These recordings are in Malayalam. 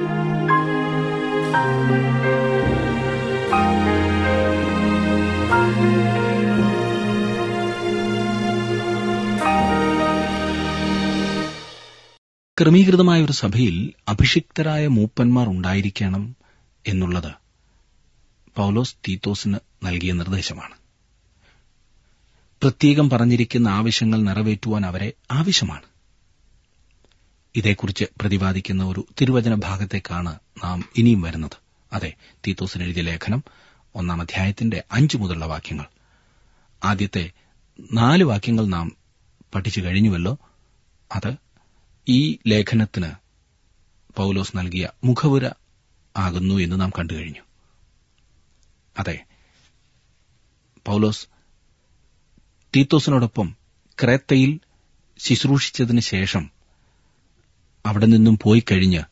ക്രമീകൃതമായ ഒരു സഭയിൽ അഭിഷിക്തരായ മൂപ്പന്മാർ ഉണ്ടായിരിക്കണം എന്നുള്ളത് പൗലോസ് തീത്തോസിന് നൽകിയ നിർദ്ദേശമാണ് പ്രത്യേകം പറഞ്ഞിരിക്കുന്ന ആവശ്യങ്ങൾ നിറവേറ്റുവാൻ അവരെ ആവശ്യമാണ് ഇതേക്കുറിച്ച് പ്രതിപാദിക്കുന്ന ഒരു തിരുവചന ഭാഗത്തേക്കാണ് നാം ഇനിയും വരുന്നത് അതെ തീത്തോസിന് എഴുതിയ ലേഖനം ഒന്നാം അധ്യായത്തിന്റെ അഞ്ചു മുതലുള്ള വാക്യങ്ങൾ ആദ്യത്തെ നാല് വാക്യങ്ങൾ നാം പഠിച്ചു കഴിഞ്ഞുവല്ലോ അത് ഈ ലേഖനത്തിന് പൗലോസ് നൽകിയ മുഖവുര ആകുന്നു എന്ന് നാം കണ്ടു കഴിഞ്ഞു അതെ പൗലോസ് തീത്തോസിനോടൊപ്പം ക്രേത്തയിൽ ശുശ്രൂഷിച്ചതിന് ശേഷം അവിടെ നിന്നും പോയി കഴിഞ്ഞ്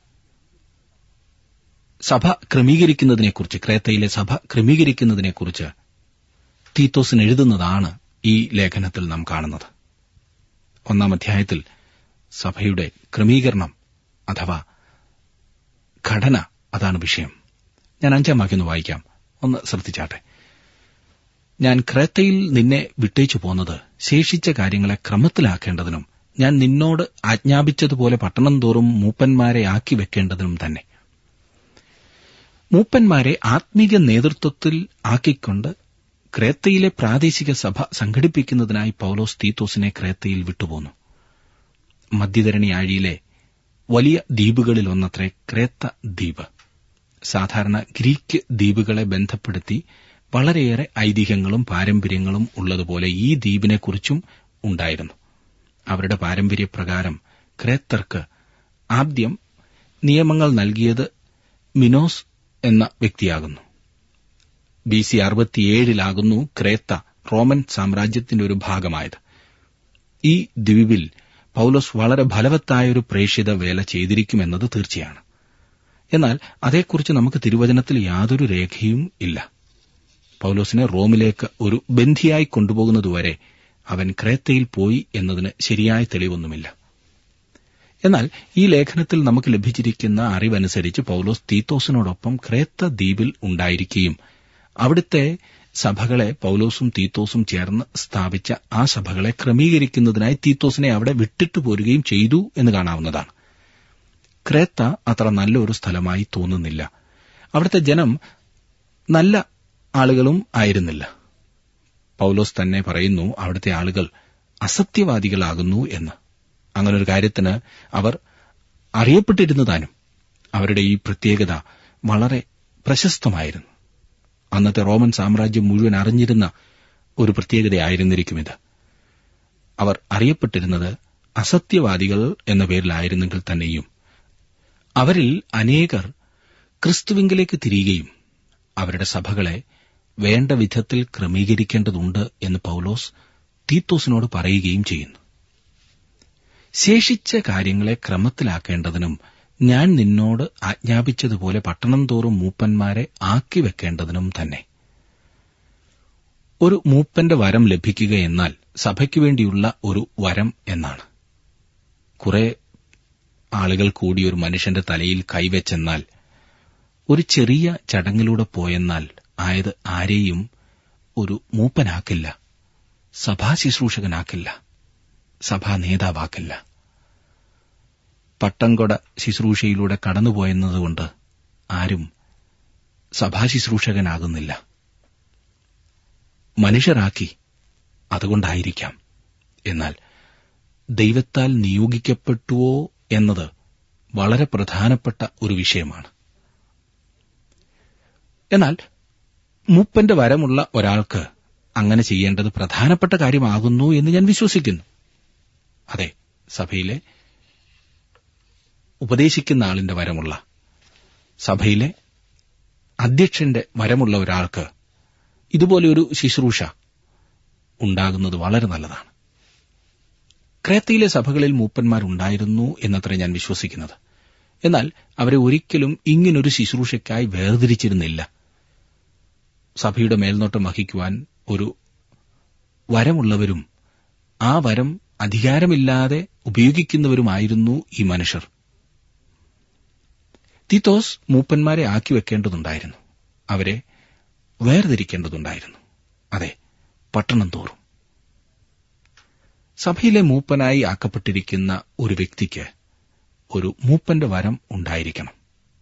സഭ ക്രമീകരിക്കുന്നതിനെക്കുറിച്ച് ക്രേത്തയിലെ സഭ ക്രമീകരിക്കുന്നതിനെക്കുറിച്ച് തീത്തോസിന് എഴുതുന്നതാണ് ഈ ലേഖനത്തിൽ നാം കാണുന്നത് ഒന്നാം അധ്യായത്തിൽ സഭയുടെ ക്രമീകരണം അഥവാ ഘടന അതാണ് വിഷയം ഞാൻ അഞ്ചാം വാക്യം ഒന്ന് വായിക്കാം ഒന്ന് ശ്രദ്ധിച്ചാട്ടെ ഞാൻ ക്രേത്തയിൽ നിന്നെ വിട്ടേച്ചു പോന്നത് ശേഷിച്ച കാര്യങ്ങളെ ക്രമത്തിലാക്കേണ്ടതിനും ഞാൻ നിന്നോട് ആജ്ഞാപിച്ചതുപോലെ പട്ടണം തോറും മൂപ്പന്മാരെ ആക്കി വെക്കേണ്ടതിനും തന്നെ മൂപ്പന്മാരെ ആത്മീക നേതൃത്വത്തിൽ ആക്കിക്കൊണ്ട് ക്രേത്തയിലെ പ്രാദേശിക സഭ സംഘടിപ്പിക്കുന്നതിനായി പൌലോസ് തീത്തോസിനെ ക്രേത്തയിൽ വിട്ടുപോന്നു മധ്യധരണി ആഴിയിലെ വലിയ ദ്വീപുകളിൽ ഒന്നത്രേ ക്രേത്ത ദ്വീപ് സാധാരണ ഗ്രീക്ക് ദ്വീപുകളെ ബന്ധപ്പെടുത്തി വളരെയേറെ ഐതിഹ്യങ്ങളും പാരമ്പര്യങ്ങളും ഉള്ളതുപോലെ ഈ ദ്വീപിനെക്കുറിച്ചും ഉണ്ടായിരുന്നു അവരുടെ പാരമ്പര്യപ്രകാരം ക്രേത്തർക്ക് ആദ്യം നിയമങ്ങൾ നൽകിയത് മിനോസ് എന്ന വ്യക്തിയാകുന്നു ബി സി അറുപത്തിയേഴിലാകുന്നു ക്രേത്ത റോമൻ സാമ്രാജ്യത്തിന്റെ ഒരു ഭാഗമായത് ഈ ദ്വീപിൽ പൌലോസ് വളരെ ഫലവത്തായൊരു പ്രേക്ഷിത വേല ചെയ്തിരിക്കുമെന്നത് തീർച്ചയാണ് എന്നാൽ അതേക്കുറിച്ച് നമുക്ക് തിരുവചനത്തിൽ യാതൊരു രേഖയും ഇല്ല പൌലോസിനെ റോമിലേക്ക് ഒരു ബന്ധിയായി കൊണ്ടുപോകുന്നതുവരെ അവൻ ക്രേത്തയിൽ പോയി എന്നതിന് ശരിയായ തെളിവൊന്നുമില്ല എന്നാൽ ഈ ലേഖനത്തിൽ നമുക്ക് ലഭിച്ചിരിക്കുന്ന അറിവനുസരിച്ച് പൌലോസ് തീത്തോസിനോടൊപ്പം ക്രേത്ത ദ്വീപിൽ ഉണ്ടായിരിക്കുകയും അവിടുത്തെ സഭകളെ പൌലോസും തീത്തോസും ചേർന്ന് സ്ഥാപിച്ച ആ സഭകളെ ക്രമീകരിക്കുന്നതിനായി തീത്തോസിനെ അവിടെ വിട്ടിട്ടു പോരുകയും ചെയ്തു എന്ന് കാണാവുന്നതാണ് ക്രേത്ത അത്ര നല്ലൊരു സ്ഥലമായി തോന്നുന്നില്ല അവിടുത്തെ ജനം നല്ല ആളുകളും ആയിരുന്നില്ല പൌലോസ് തന്നെ പറയുന്നു അവിടുത്തെ ആളുകൾ അസത്യവാദികളാകുന്നു എന്ന് അങ്ങനൊരു കാര്യത്തിന് അവർ അറിയപ്പെട്ടിരുന്നതാനും അവരുടെ ഈ പ്രത്യേകത വളരെ പ്രശസ്തമായിരുന്നു അന്നത്തെ റോമൻ സാമ്രാജ്യം മുഴുവൻ അറിഞ്ഞിരുന്ന ഒരു പ്രത്യേകതയായിരുന്നിരിക്കും ഇത് അവർ അറിയപ്പെട്ടിരുന്നത് അസത്യവാദികൾ എന്ന പേരിലായിരുന്നെങ്കിൽ തന്നെയും അവരിൽ അനേകർ ക്രിസ്തുവിങ്കിലേക്ക് തിരിയുകയും അവരുടെ സഭകളെ വേണ്ട വിധത്തിൽ ക്രമീകരിക്കേണ്ടതുണ്ട് എന്ന് പൌലോസ് തീത്തോസിനോട് പറയുകയും ചെയ്യുന്നു ശേഷിച്ച കാര്യങ്ങളെ ക്രമത്തിലാക്കേണ്ടതിനും ഞാൻ നിന്നോട് ആജ്ഞാപിച്ചതുപോലെ പട്ടണം തോറും മൂപ്പന്മാരെ ആക്കി വെക്കേണ്ടതിനും തന്നെ ഒരു മൂപ്പന്റെ വരം ലഭിക്കുക എന്നാൽ സഭയ്ക്കു വേണ്ടിയുള്ള ഒരു വരം എന്നാണ് കുറെ ആളുകൾ കൂടി ഒരു മനുഷ്യന്റെ തലയിൽ കൈവച്ചെന്നാൽ ഒരു ചെറിയ ചടങ്ങിലൂടെ പോയെന്നാൽ ആയത് ആരെയും ഒരു മൂപ്പനാക്കില്ല സഭാ ശുശ്രൂഷകനാക്കില്ല സഭാ നേതാവാക്കില്ല പട്ടംകൊട ശുശ്രൂഷയിലൂടെ കടന്നുപോയെന്നതുകൊണ്ട് ആരും സഭാ ശുശ്രൂഷകനാകുന്നില്ല മനുഷ്യരാക്കി അതുകൊണ്ടായിരിക്കാം എന്നാൽ ദൈവത്താൽ നിയോഗിക്കപ്പെട്ടുവോ എന്നത് വളരെ പ്രധാനപ്പെട്ട ഒരു വിഷയമാണ് എന്നാൽ മൂപ്പന്റെ വരമുള്ള ഒരാൾക്ക് അങ്ങനെ ചെയ്യേണ്ടത് പ്രധാനപ്പെട്ട കാര്യമാകുന്നു എന്ന് ഞാൻ വിശ്വസിക്കുന്നു അതെ സഭയിലെ ഉപദേശിക്കുന്ന ആളിന്റെ വരമുള്ള സഭയിലെ അധ്യക്ഷന്റെ വരമുള്ള ഒരാൾക്ക് ഇതുപോലെ ഒരു ശുശ്രൂഷ ഉണ്ടാകുന്നത് വളരെ നല്ലതാണ് ക്രേത്തയിലെ സഭകളിൽ മൂപ്പന്മാരുണ്ടായിരുന്നു എന്നത്ര ഞാൻ വിശ്വസിക്കുന്നത് എന്നാൽ അവരെ ഒരിക്കലും ഇങ്ങനൊരു ശുശ്രൂഷയ്ക്കായി വേർതിരിച്ചിരുന്നില്ല സഭയുടെ മേൽനോട്ടം വഹിക്കുവാൻ ഒരു വരമുള്ളവരും ആ വരം അധികാരമില്ലാതെ ഉപയോഗിക്കുന്നവരുമായിരുന്നു ഈ മനുഷ്യർ തീത്തോസ് മൂപ്പന്മാരെ ആക്കി വെക്കേണ്ടതുണ്ടായിരുന്നു അവരെ വേർതിരിക്കേണ്ടതുണ്ടായിരുന്നു അതെ പട്ടണം തോറും സഭയിലെ മൂപ്പനായി ആക്കപ്പെട്ടിരിക്കുന്ന ഒരു വ്യക്തിക്ക് ഒരു മൂപ്പന്റെ വരം ഉണ്ടായിരിക്കണം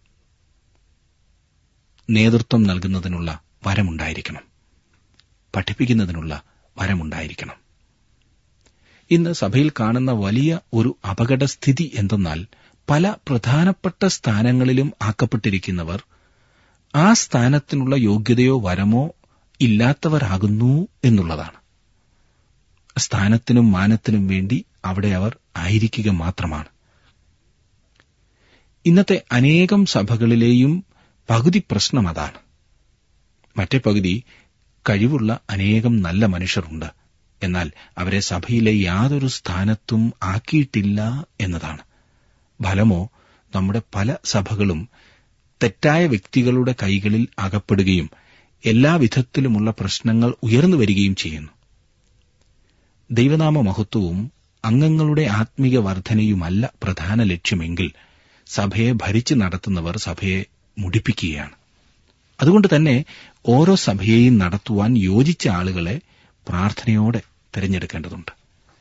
നേതൃത്വം നൽകുന്നതിനുള്ള വരമുണ്ടായിരിക്കണം പഠിപ്പിക്കുന്നതിനുള്ള വരമുണ്ടായിരിക്കണം ഇന്ന് സഭയിൽ കാണുന്ന വലിയ ഒരു അപകടസ്ഥിതി എന്തെന്നാൽ പല പ്രധാനപ്പെട്ട സ്ഥാനങ്ങളിലും ആക്കപ്പെട്ടിരിക്കുന്നവർ ആ സ്ഥാനത്തിനുള്ള യോഗ്യതയോ വരമോ ഇല്ലാത്തവരാകുന്നു എന്നുള്ളതാണ് സ്ഥാനത്തിനും മാനത്തിനും വേണ്ടി അവിടെ അവർ ആയിരിക്കുക മാത്രമാണ് ഇന്നത്തെ അനേകം സഭകളിലെയും പകുതി പ്രശ്നം അതാണ് മറ്റേ പകുതി കഴിവുള്ള അനേകം നല്ല മനുഷ്യരുണ്ട് എന്നാൽ അവരെ സഭയിലെ യാതൊരു സ്ഥാനത്തും ആക്കിയിട്ടില്ല എന്നതാണ് ഫലമോ നമ്മുടെ പല സഭകളും തെറ്റായ വ്യക്തികളുടെ കൈകളിൽ അകപ്പെടുകയും എല്ലാവിധത്തിലുമുള്ള പ്രശ്നങ്ങൾ ഉയർന്നു വരികയും ചെയ്യുന്നു ദൈവനാമ മഹത്വവും അംഗങ്ങളുടെ ആത്മീക വർധനയുമല്ല പ്രധാന ലക്ഷ്യമെങ്കിൽ സഭയെ ഭരിച്ചു നടത്തുന്നവർ സഭയെ മുടിപ്പിക്കുകയാണ് അതുകൊണ്ട് തന്നെ ഓരോ സഭയെയും നടത്തുവാൻ യോജിച്ച ആളുകളെ പ്രാർത്ഥനയോടെ തിരഞ്ഞെടുക്കേണ്ടതുണ്ട്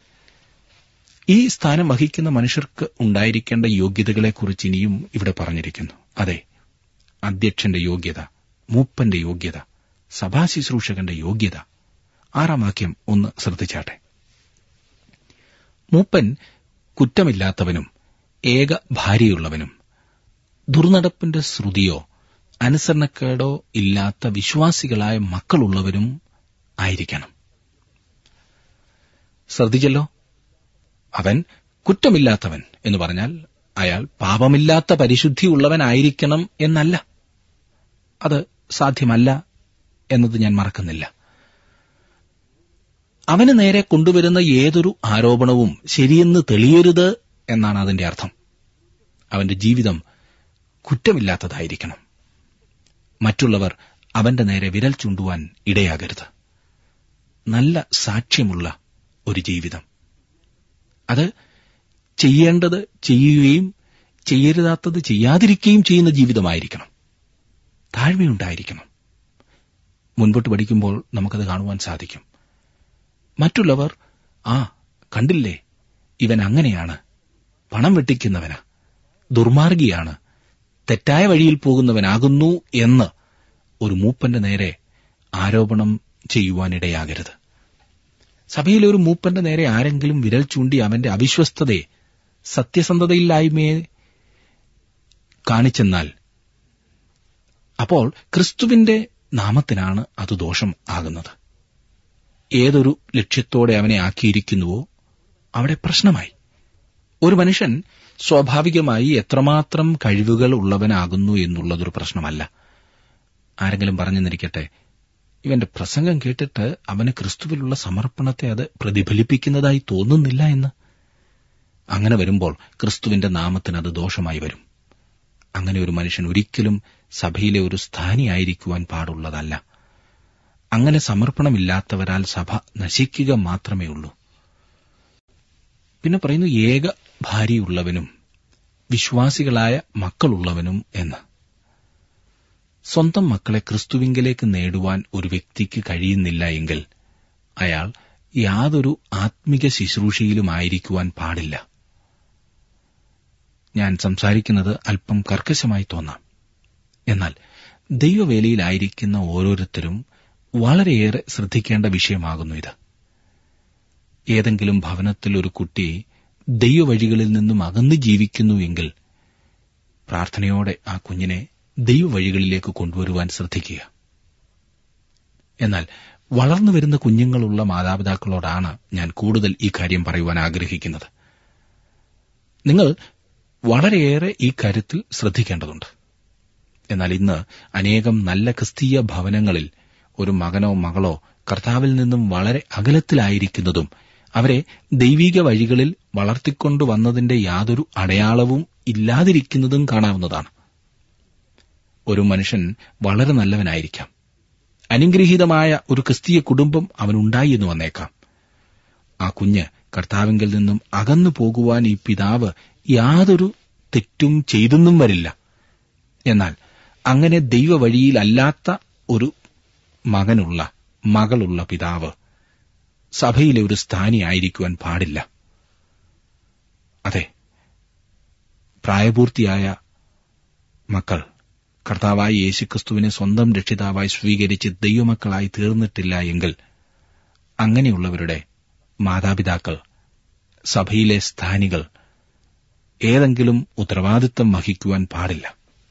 ഈ സ്ഥാനം വഹിക്കുന്ന മനുഷ്യർക്ക് ഉണ്ടായിരിക്കേണ്ട യോഗ്യതകളെക്കുറിച്ച് ഇനിയും ഇവിടെ പറഞ്ഞിരിക്കുന്നു അതെ അധ്യക്ഷന്റെ യോഗ്യത മൂപ്പന്റെ യോഗ്യത സഭാശുശ്രൂഷകന്റെ യോഗ്യത ആറാം വാക്യം ഒന്ന് ശ്രദ്ധിച്ചാട്ടെ മൂപ്പൻ കുറ്റമില്ലാത്തവനും ഏക ഭാര്യയുള്ളവനും ദുർനടപ്പിന്റെ ശ്രുതിയോ അനുസരണക്കേടോ ഇല്ലാത്ത വിശ്വാസികളായ മക്കളുള്ളവരും ആയിരിക്കണം ശ്രദ്ധിച്ചല്ലോ അവൻ കുറ്റമില്ലാത്തവൻ എന്ന് പറഞ്ഞാൽ അയാൾ പാപമില്ലാത്ത പരിശുദ്ധിയുള്ളവനായിരിക്കണം എന്നല്ല അത് സാധ്യമല്ല എന്നത് ഞാൻ മറക്കുന്നില്ല അവന് നേരെ കൊണ്ടുവരുന്ന ഏതൊരു ആരോപണവും ശരിയെന്ന് തെളിയരുത് എന്നാണ് അതിന്റെ അർത്ഥം അവന്റെ ജീവിതം കുറ്റമില്ലാത്തതായിരിക്കണം മറ്റുള്ളവർ അവന്റെ നേരെ വിരൽ ചൂണ്ടുവാൻ ഇടയാകരുത് നല്ല സാക്ഷ്യമുള്ള ഒരു ജീവിതം അത് ചെയ്യേണ്ടത് ചെയ്യുകയും ചെയ്യരുതാത്തത് ചെയ്യാതിരിക്കുകയും ചെയ്യുന്ന ജീവിതമായിരിക്കണം താഴ്മയുണ്ടായിരിക്കണം മുൻപോട്ട് പഠിക്കുമ്പോൾ നമുക്കത് കാണുവാൻ സാധിക്കും മറ്റുള്ളവർ ആ കണ്ടില്ലേ ഇവൻ അങ്ങനെയാണ് പണം വെട്ടിക്കുന്നവന് ദുർമാർഗിയാണ് തെറ്റായ വഴിയിൽ പോകുന്നവനാകുന്നു എന്ന് ഒരു മൂപ്പന്റെ നേരെ ആരോപണം ചെയ്യുവാനിടയാകരുത് സഭയിലെ ഒരു മൂപ്പന്റെ നേരെ ആരെങ്കിലും വിരൽ ചൂണ്ടി അവന്റെ അവിശ്വസ്തതയെ സത്യസന്ധതയില്ലായ്മയെ കാണിച്ചെന്നാൽ അപ്പോൾ ക്രിസ്തുവിന്റെ നാമത്തിനാണ് അത് ദോഷം ആകുന്നത് ഏതൊരു ലക്ഷ്യത്തോടെ അവനെ ആക്കിയിരിക്കുന്നുവോ അവിടെ പ്രശ്നമായി ഒരു മനുഷ്യൻ സ്വാഭാവികമായി എത്രമാത്രം കഴിവുകൾ ഉള്ളവനാകുന്നു എന്നുള്ളതൊരു പ്രശ്നമല്ല ആരെങ്കിലും പറഞ്ഞെന്നിരിക്കട്ടെ ഇവന്റെ പ്രസംഗം കേട്ടിട്ട് അവന് ക്രിസ്തുവിലുള്ള സമർപ്പണത്തെ അത് പ്രതിഫലിപ്പിക്കുന്നതായി തോന്നുന്നില്ല എന്ന് അങ്ങനെ വരുമ്പോൾ ക്രിസ്തുവിന്റെ നാമത്തിന് അത് ദോഷമായി വരും അങ്ങനെ ഒരു മനുഷ്യൻ ഒരിക്കലും സഭയിലെ ഒരു സ്ഥാനിയായിരിക്കുവാൻ പാടുള്ളതല്ല അങ്ങനെ സമർപ്പണമില്ലാത്തവരാൽ സഭ നശിക്കുക മാത്രമേ ഉള്ളൂ പിന്നെ പറയുന്നു ഏക ഭാര്യയുള്ളവനും വിശ്വാസികളായ മക്കളുള്ളവനും എന്ന് സ്വന്തം മക്കളെ ക്രിസ്തുവിങ്കിലേക്ക് നേടുവാൻ ഒരു വ്യക്തിക്ക് കഴിയുന്നില്ല എങ്കിൽ അയാൾ യാതൊരു ആത്മിക ശുശ്രൂഷയിലുമായിരിക്കുവാൻ പാടില്ല ഞാൻ സംസാരിക്കുന്നത് അല്പം കർക്കശമായി തോന്നാം എന്നാൽ ദൈവവേലയിലായിരിക്കുന്ന ഓരോരുത്തരും വളരെയേറെ ശ്രദ്ധിക്കേണ്ട വിഷയമാകുന്നു ഇത് ഏതെങ്കിലും ഭവനത്തിൽ ഒരു കുട്ടി ദൈവവഴികളിൽ നിന്നും അകന്നു ജീവിക്കുന്നു എങ്കിൽ പ്രാർത്ഥനയോടെ ആ കുഞ്ഞിനെ ദൈവവഴികളിലേക്ക് കൊണ്ടുവരുവാൻ ശ്രദ്ധിക്കുക എന്നാൽ വളർന്നു വരുന്ന കുഞ്ഞുങ്ങളുള്ള മാതാപിതാക്കളോടാണ് ഞാൻ കൂടുതൽ ഈ കാര്യം പറയുവാൻ ആഗ്രഹിക്കുന്നത് നിങ്ങൾ വളരെയേറെ ഈ കാര്യത്തിൽ ശ്രദ്ധിക്കേണ്ടതുണ്ട് എന്നാൽ ഇന്ന് അനേകം നല്ല ക്രിസ്തീയ ഭവനങ്ങളിൽ ഒരു മകനോ മകളോ കർത്താവിൽ നിന്നും വളരെ അകലത്തിലായിരിക്കുന്നതും അവരെ ദൈവിക വഴികളിൽ വളർത്തിക്കൊണ്ടുവന്നതിന്റെ യാതൊരു അടയാളവും ഇല്ലാതിരിക്കുന്നതും കാണാവുന്നതാണ് ഒരു മനുഷ്യൻ വളരെ നല്ലവനായിരിക്കാം അനുഗ്രഹീതമായ ഒരു ക്രിസ്തീയ കുടുംബം അവനുണ്ടായി എന്ന് വന്നേക്കാം ആ കുഞ്ഞ് കർത്താവിങ്കിൽ നിന്നും അകന്നു പോകുവാൻ ഈ പിതാവ് യാതൊരു തെറ്റും ചെയ്തെന്നും വരില്ല എന്നാൽ അങ്ങനെ ദൈവവഴിയിലല്ലാത്ത ഒരു മകനുള്ള മകളുള്ള പിതാവ് സഭയിലെ ഒരു സ്ഥാനിയായിരിക്കുവാൻ പാടില്ല അതെ പ്രായപൂർത്തിയായ മക്കൾ കർത്താവായ യേശുക്രിസ്തുവിനെ സ്വന്തം രക്ഷിതാവായി സ്വീകരിച്ച് ദൈവമക്കളായി തീർന്നിട്ടില്ല എങ്കിൽ അങ്ങനെയുള്ളവരുടെ മാതാപിതാക്കൾ സഭയിലെ സ്ഥാനികൾ ഏതെങ്കിലും ഉത്തരവാദിത്തം വഹിക്കുവാൻ പാടില്ല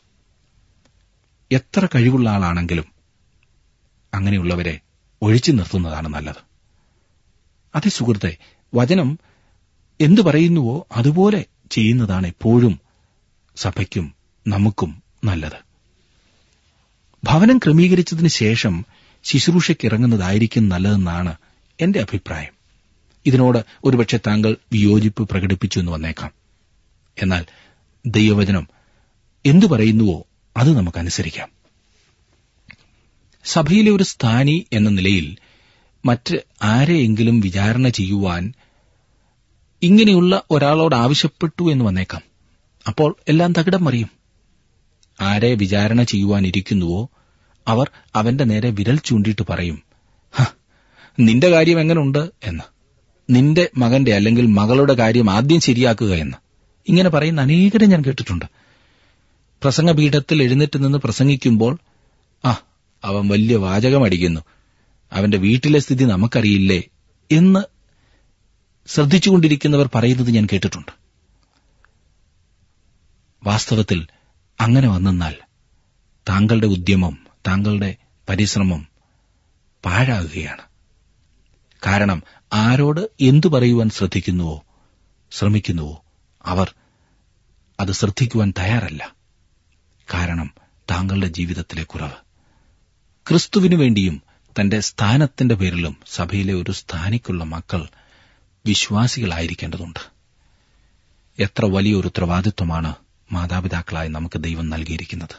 എത്ര കഴിവുള്ള ആളാണെങ്കിലും അങ്ങനെയുള്ളവരെ ഒഴിച്ചു നിർത്തുന്നതാണ് നല്ലത് അതേ സുഹൃത്തെ വചനം എന്തു പറയുന്നുവോ അതുപോലെ ചെയ്യുന്നതാണ് എപ്പോഴും സഭയ്ക്കും നമുക്കും നല്ലത് ഭവനം ക്രമീകരിച്ചതിന് ശേഷം ശുശ്രൂഷയ്ക്ക് ഇറങ്ങുന്നതായിരിക്കും നല്ലതെന്നാണ് എന്റെ അഭിപ്രായം ഇതിനോട് ഒരുപക്ഷെ താങ്കൾ വിയോജിപ്പ് പ്രകടിപ്പിച്ചു എന്ന് വന്നേക്കാം എന്നാൽ ദൈവവചനം എന്തു പറയുന്നുവോ അത് നമുക്കനുസരിക്കാം സഭയിലെ ഒരു സ്ഥാനി എന്ന നിലയിൽ മറ്റ് ആരെയെങ്കിലും വിചാരണ ചെയ്യുവാൻ ഇങ്ങനെയുള്ള ഒരാളോട് ആവശ്യപ്പെട്ടു എന്ന് വന്നേക്കാം അപ്പോൾ എല്ലാം തകിടം മറിയും ആരെ വിചാരണ ചെയ്യുവാനിരിക്കുന്നുവോ അവർ അവന്റെ നേരെ വിരൽ ചൂണ്ടിയിട്ട് പറയും "ഹ, നിന്റെ കാര്യം എങ്ങനുണ്ട് എന്ന് നിന്റെ മകന്റെ അല്ലെങ്കിൽ മകളുടെ കാര്യം ആദ്യം ശരിയാക്കുക എന്ന് ഇങ്ങനെ പറയുന്ന അനേകരെ ഞാൻ കേട്ടിട്ടുണ്ട് പ്രസംഗപീഠത്തിൽ എഴുന്നേറ്റ് നിന്ന് പ്രസംഗിക്കുമ്പോൾ ആ അവൻ വലിയ വാചകം അടിക്കുന്നു അവന്റെ വീട്ടിലെ സ്ഥിതി നമുക്കറിയില്ലേ എന്ന് ശ്രദ്ധിച്ചുകൊണ്ടിരിക്കുന്നവർ പറയുന്നത് ഞാൻ കേട്ടിട്ടുണ്ട് വാസ്തവത്തിൽ അങ്ങനെ വന്നെന്നാൽ താങ്കളുടെ ഉദ്യമം താങ്കളുടെ പരിശ്രമം പാഴാകുകയാണ് കാരണം ആരോട് എന്തു പറയുവാൻ ശ്രദ്ധിക്കുന്നുവോ ശ്രമിക്കുന്നുവോ അവർ അത് ശ്രദ്ധിക്കുവാൻ തയ്യാറല്ല കാരണം താങ്കളുടെ ജീവിതത്തിലെ കുറവ് ക്രിസ്തുവിനു വേണ്ടിയും തന്റെ സ്ഥാനത്തിന്റെ പേരിലും സഭയിലെ ഒരു സ്ഥാനിക്കുള്ള മക്കൾ വിശ്വാസികളായിരിക്കേണ്ടതുണ്ട് എത്ര വലിയൊരു ഉത്തരവാദിത്വമാണ് മാതാപിതാക്കളായി നമുക്ക് ദൈവം നൽകിയിരിക്കുന്നത്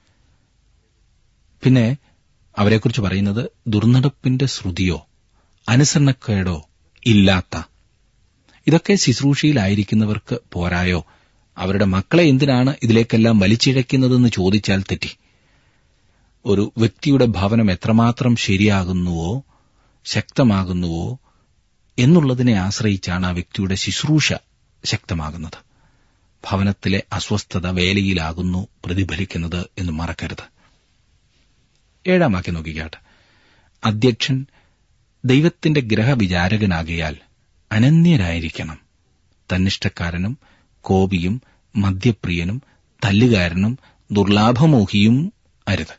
പിന്നെ അവരെക്കുറിച്ച് പറയുന്നത് ദുർനടപ്പിന്റെ ശ്രുതിയോ അനുസരണക്കേടോ ഇല്ലാത്ത ഇതൊക്കെ ശുശ്രൂഷയിലായിരിക്കുന്നവർക്ക് പോരായോ അവരുടെ മക്കളെ എന്തിനാണ് ഇതിലേക്കെല്ലാം വലിച്ചിഴയ്ക്കുന്നതെന്ന് ചോദിച്ചാൽ തെറ്റി ഒരു വ്യക്തിയുടെ ഭവനം എത്രമാത്രം ശരിയാകുന്നുവോ ശക്തമാകുന്നുവോ എന്നുള്ളതിനെ ആശ്രയിച്ചാണ് ആ വ്യക്തിയുടെ ശുശ്രൂഷ ശക്തമാകുന്നത് ഭവനത്തിലെ അസ്വസ്ഥത വേലയിലാകുന്നു പ്രതിഫലിക്കുന്നത് എന്ന് മറക്കരുത് ഏഴാം വാക്യം നോക്കിക്കാട്ടെ അധ്യക്ഷൻ ദൈവത്തിന്റെ ഗ്രഹവിചാരകനാകിയാൽ അനന്യരായിരിക്കണം തന്നിഷ്ടക്കാരനും കോപിയും മദ്യപ്രിയനും തല്ലുകാരനും ദുർലാഭമോഹിയും അരുത്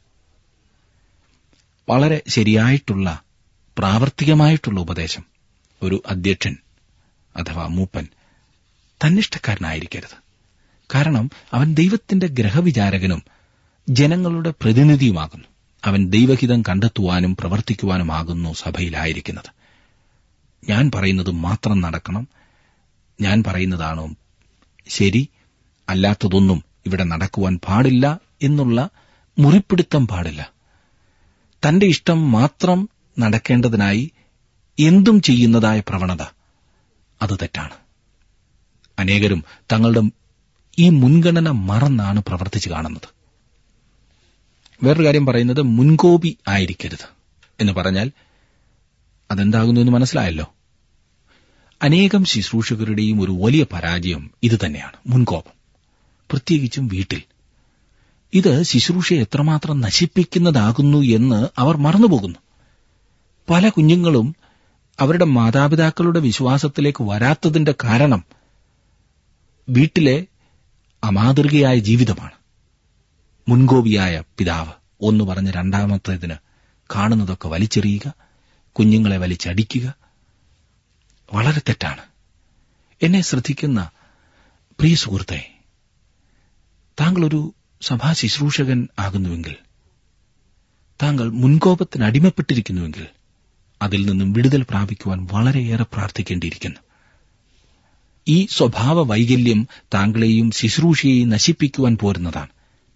വളരെ ശരിയായിട്ടുള്ള പ്രാവർത്തികമായിട്ടുള്ള ഉപദേശം ഒരു അധ്യക്ഷൻ അഥവാ മൂപ്പൻ തന്നിഷ്ടക്കാരനായിരിക്കരുത് കാരണം അവൻ ദൈവത്തിന്റെ ഗ്രഹവിചാരകനും ജനങ്ങളുടെ പ്രതിനിധിയുമാകുന്നു അവൻ ദൈവഹിതം കണ്ടെത്തുവാനും പ്രവർത്തിക്കുവാനുമാകുന്നു സഭയിലായിരിക്കുന്നത് ഞാൻ പറയുന്നത് മാത്രം നടക്കണം ഞാൻ പറയുന്നതാണോ ശരി അല്ലാത്തതൊന്നും ഇവിടെ നടക്കുവാൻ പാടില്ല എന്നുള്ള മുറിപ്പിടുത്തം പാടില്ല തന്റെ ഇഷ്ടം മാത്രം നടക്കേണ്ടതിനായി എന്തും ചെയ്യുന്നതായ പ്രവണത അത് തെറ്റാണ് അനേകരും തങ്ങളുടെ ഈ മുൻഗണന മറന്നാണ് പ്രവർത്തിച്ചു കാണുന്നത് വേറൊരു കാര്യം പറയുന്നത് മുൻകോപി ആയിരിക്കരുത് എന്ന് പറഞ്ഞാൽ അതെന്താകുന്നു എന്ന് മനസ്സിലായല്ലോ അനേകം ശുശ്രൂഷകരുടെയും ഒരു വലിയ പരാജയം ഇത് തന്നെയാണ് മുൻകോപം പ്രത്യേകിച്ചും വീട്ടിൽ ഇത് ശുശ്രൂഷയെ എത്രമാത്രം നശിപ്പിക്കുന്നതാകുന്നു എന്ന് അവർ മറന്നുപോകുന്നു പല കുഞ്ഞുങ്ങളും അവരുടെ മാതാപിതാക്കളുടെ വിശ്വാസത്തിലേക്ക് വരാത്തതിന്റെ കാരണം വീട്ടിലെ അമാതൃകയായ ജീവിതമാണ് മുൻകോപിയായ പിതാവ് ഒന്ന് പറഞ്ഞ രണ്ടാമത്തേതിന് കാണുന്നതൊക്കെ വലിച്ചെറിയുക കുഞ്ഞുങ്ങളെ വലിച്ചടിക്കുക വളരെ തെറ്റാണ് എന്നെ ശ്രദ്ധിക്കുന്ന പ്രിയ സുഹൃത്തെ താങ്കളൊരു സഭാ ശുശ്രൂഷകൻ ആകുന്നുവെങ്കിൽ താങ്കൾ മുൻകോപത്തിന് അടിമപ്പെട്ടിരിക്കുന്നുവെങ്കിൽ അതിൽ നിന്നും വിടുതൽ പ്രാപിക്കുവാൻ വളരെയേറെ പ്രാർത്ഥിക്കേണ്ടിയിരിക്കുന്നു ഈ സ്വഭാവ വൈകല്യം താങ്കളെയും ശുശ്രൂഷയെയും നശിപ്പിക്കുവാൻ പോരുന്നതാണ്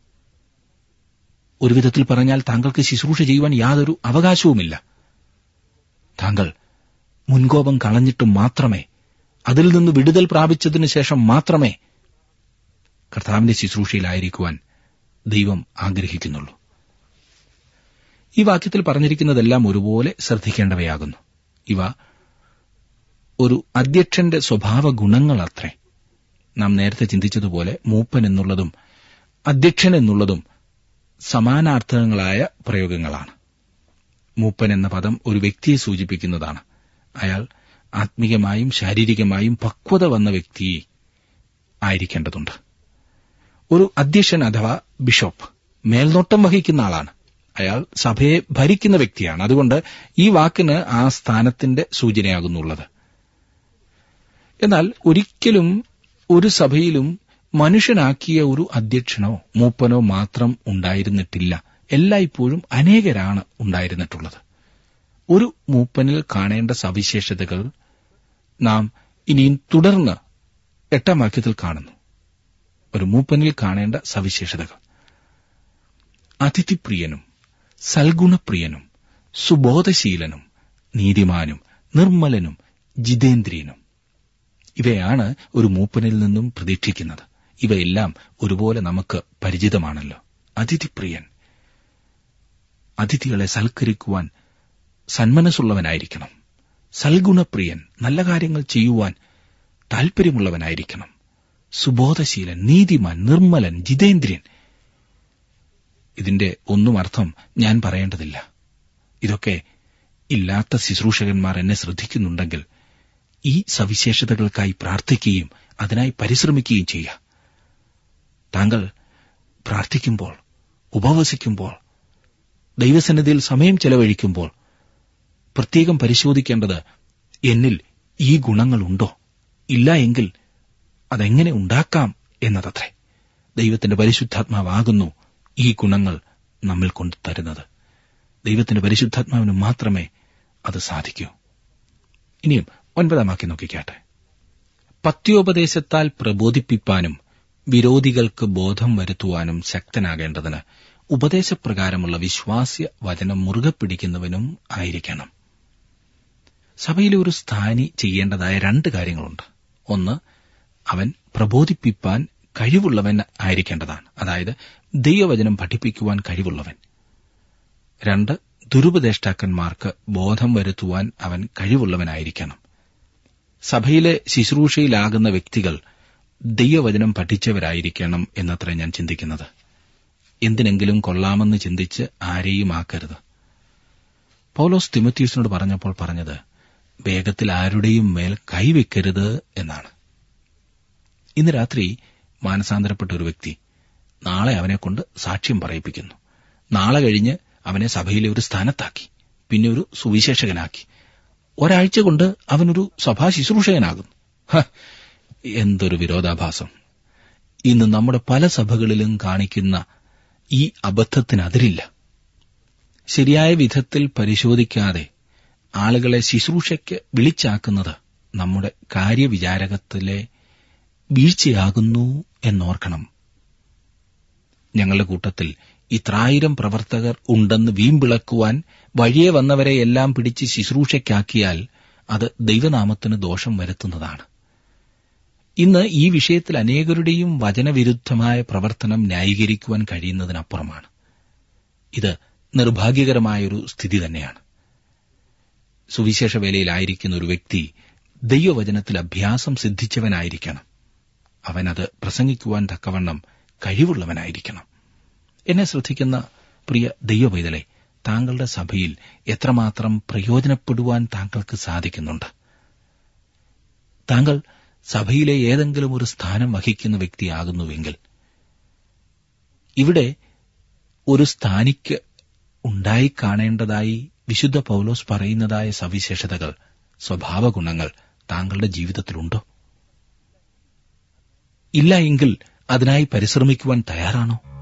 ഒരു വിധത്തിൽ പറഞ്ഞാൽ താങ്കൾക്ക് ശുശ്രൂഷ ചെയ്യുവാൻ യാതൊരു അവകാശവുമില്ല താങ്കൾ മുൻകോപം കളഞ്ഞിട്ട് മാത്രമേ അതിൽ നിന്ന് വിടുതൽ പ്രാപിച്ചതിനു ശേഷം മാത്രമേ കർത്താവിന്റെ ശുശ്രൂഷയിലായിരിക്കുവാൻ ദൈവം ആഗ്രഹിക്കുന്നുള്ളൂ ഈ വാക്യത്തിൽ പറഞ്ഞിരിക്കുന്നതെല്ലാം ഒരുപോലെ ശ്രദ്ധിക്കേണ്ടവയാകുന്നു ഇവ ഒരു അധ്യക്ഷന്റെ സ്വഭാവ ഗുണങ്ങളത്രേ നാം നേരത്തെ ചിന്തിച്ചതുപോലെ മൂപ്പൻ എന്നുള്ളതും അധ്യക്ഷൻ എന്നുള്ളതും സമാനാർത്ഥകങ്ങളായ പ്രയോഗങ്ങളാണ് മൂപ്പൻ എന്ന പദം ഒരു വ്യക്തിയെ സൂചിപ്പിക്കുന്നതാണ് അയാൾ ആത്മീയമായും ശാരീരികമായും പക്വത വന്ന വ്യക്തി ആയിരിക്കേണ്ടതുണ്ട് ഒരു അധ്യക്ഷൻ അഥവാ ബിഷപ്പ് മേൽനോട്ടം വഹിക്കുന്ന ആളാണ് അയാൾ സഭയെ ഭരിക്കുന്ന വ്യക്തിയാണ് അതുകൊണ്ട് ഈ വാക്കിന് ആ സ്ഥാനത്തിന്റെ സൂചനയാകുന്നുള്ളത് എന്നാൽ ഒരിക്കലും ഒരു സഭയിലും മനുഷ്യനാക്കിയ ഒരു അധ്യക്ഷനോ മൂപ്പനോ മാത്രം ഉണ്ടായിരുന്നിട്ടില്ല എല്ലായ്പ്പോഴും അനേകരാണ് ഉണ്ടായിരുന്നിട്ടുള്ളത് ഒരു മൂപ്പനിൽ കാണേണ്ട സവിശേഷതകൾ നാം ഇനിയും തുടർന്ന് എട്ടാം വാക്യത്തിൽ കാണുന്നു ഒരു മൂപ്പനിൽ കാണേണ്ട സവിശേഷതകൾ അതിഥിപ്രിയനും സൽഗുണപ്രിയനും സുബോധശീലനും നീതിമാനും നിർമ്മലനും ജിതേന്ദ്രിയനും ഇവയാണ് ഒരു മൂപ്പനിൽ നിന്നും പ്രതീക്ഷിക്കുന്നത് ഇവയെല്ലാം ഒരുപോലെ നമുക്ക് പരിചിതമാണല്ലോ അതിഥിപ്രിയൻ അതിഥികളെ സൽക്കരിക്കുവാൻ സന്മനസ്സുള്ളവനായിരിക്കണം സൽഗുണപ്രിയൻ നല്ല കാര്യങ്ങൾ ചെയ്യുവാൻ താൽപര്യമുള്ളവനായിരിക്കണം സുബോധശീലൻ നീതിമാൻ നിർമ്മലൻ ജിതേന്ദ്രിയൻ ഇതിന്റെ ഒന്നും അർത്ഥം ഞാൻ പറയേണ്ടതില്ല ഇതൊക്കെ ഇല്ലാത്ത ശുശ്രൂഷകന്മാർ എന്നെ ശ്രദ്ധിക്കുന്നുണ്ടെങ്കിൽ ഈ സവിശേഷതകൾക്കായി പ്രാർത്ഥിക്കുകയും അതിനായി പരിശ്രമിക്കുകയും ചെയ്യുക താങ്കൾ പ്രാർത്ഥിക്കുമ്പോൾ ഉപവസിക്കുമ്പോൾ ദൈവസന്നിധിയിൽ സമയം ചെലവഴിക്കുമ്പോൾ പ്രത്യേകം പരിശോധിക്കേണ്ടത് എന്നിൽ ഈ ഗുണങ്ങളുണ്ടോ ഇല്ല എങ്കിൽ അതെങ്ങനെ ഉണ്ടാക്കാം എന്നതത്രേ ദൈവത്തിന്റെ പരിശുദ്ധാത്മാവാകുന്നു ഈ ഗുണങ്ങൾ നമ്മിൽ കൊണ്ട് തരുന്നത് ദൈവത്തിന്റെ പരിശുദ്ധാത്മാവിന് മാത്രമേ അത് സാധിക്കൂ ഇനിയും ഒൻപതാം വാക്യം നോക്കിക്കാട്ടെ പത്യോപദേശത്താൽ പ്രബോധിപ്പിപ്പാനും വിരോധികൾക്ക് ബോധം വരുത്തുവാനും ശക്തനാകേണ്ടതിന് ഉപദേശപ്രകാരമുള്ള വിശ്വാസ്യ വചനം മുറുകെ പിടിക്കുന്നവനും ആയിരിക്കണം സഭയിലെ ഒരു സ്ഥാനി ചെയ്യേണ്ടതായ രണ്ട് കാര്യങ്ങളുണ്ട് ഒന്ന് അവൻ പ്രബോധിപ്പിപ്പാൻ കഴിവുള്ളവൻ ആയിരിക്കേണ്ടതാണ് അതായത് ദൈവവചനം പഠിപ്പിക്കുവാൻ കഴിവുള്ളവൻ രണ്ട് ദുരുപദേഷ്ടാക്കന്മാർക്ക് ബോധം വരുത്തുവാൻ അവൻ കഴിവുള്ളവനായിരിക്കണം സഭയിലെ ശുശ്രൂഷയിലാകുന്ന വ്യക്തികൾ ദൈവവചനം പഠിച്ചവരായിരിക്കണം എന്നത്ര ഞാൻ ചിന്തിക്കുന്നത് എന്തിനെങ്കിലും കൊള്ളാമെന്ന് ചിന്തിച്ച് ആരെയും ആക്കരുത് പൗലോസ് തിമത്യൂസിനോട് പറഞ്ഞപ്പോൾ പറഞ്ഞത് വേഗത്തിൽ ആരുടെയും മേൽ കൈവെക്കരുത് എന്നാണ് ഇന്ന് രാത്രി മാനസാന്തരപ്പെട്ട ഒരു വ്യക്തി നാളെ അവനെക്കൊണ്ട് സാക്ഷ്യം പറയിപ്പിക്കുന്നു നാളെ കഴിഞ്ഞ് അവനെ സഭയിലെ ഒരു സ്ഥാനത്താക്കി പിന്നെ ഒരു സുവിശേഷകനാക്കി ഒരാഴ്ച കൊണ്ട് അവനൊരു സഭാ ശുശ്രൂഷകനാകുന്നു ഹ, എന്തൊരു വിരോധാഭാസം ഇന്ന് നമ്മുടെ പല സഭകളിലും കാണിക്കുന്ന ഈ അബദ്ധത്തിന് അതിരില്ല ശരിയായ വിധത്തിൽ പരിശോധിക്കാതെ ആളുകളെ ശുശ്രൂഷയ്ക്ക് വിളിച്ചാക്കുന്നത് നമ്മുടെ കാര്യവിചാരകത്തിലെ വീഴ്ചയാകുന്നു എന്നോർക്കണം ഞങ്ങളുടെ കൂട്ടത്തിൽ ഇത്രായിരം പ്രവർത്തകർ ഉണ്ടെന്ന് വീമ്പിളക്കുവാൻ വഴിയെ വന്നവരെ എല്ലാം പിടിച്ച് ശുശ്രൂഷയ്ക്കാക്കിയാൽ അത് ദൈവനാമത്തിന് ദോഷം വരുത്തുന്നതാണ് ഇന്ന് ഈ വിഷയത്തിൽ അനേകരുടെയും വചനവിരുദ്ധമായ പ്രവർത്തനം ന്യായീകരിക്കുവാൻ കഴിയുന്നതിനപ്പുറമാണ് ഇത് നിർഭാഗ്യകരമായൊരു സ്ഥിതി തന്നെയാണ് സുവിശേഷ വേലയിലായിരിക്കുന്ന ഒരു വ്യക്തി ദൈവവചനത്തിൽ അഭ്യാസം സിദ്ധിച്ചവനായിരിക്കണം അവനത് പ്രസംഗിക്കുവാൻ തക്കവണ്ണം കഴിവുള്ളവനായിരിക്കണം എന്നെ ശ്രദ്ധിക്കുന്ന പ്രിയ ദൈവപൈതലെ താങ്കളുടെ സഭയിൽ എത്രമാത്രം പ്രയോജനപ്പെടുവാൻ താങ്കൾക്ക് സാധിക്കുന്നുണ്ട് താങ്കൾ സഭയിലെ ഏതെങ്കിലും ഒരു സ്ഥാനം വഹിക്കുന്ന വ്യക്തിയാകുന്നുവെങ്കിൽ ഇവിടെ ഒരു സ്ഥാനിക്ക് ഉണ്ടായി കാണേണ്ടതായി വിശുദ്ധ പൗലോസ് പറയുന്നതായ സവിശേഷതകൾ സ്വഭാവഗുണങ്ങൾ താങ്കളുടെ ജീവിതത്തിലുണ്ടോ ഇല്ല എങ്കിൽ അതിനായി പരിശ്രമിക്കുവാൻ തയ്യാറാണോ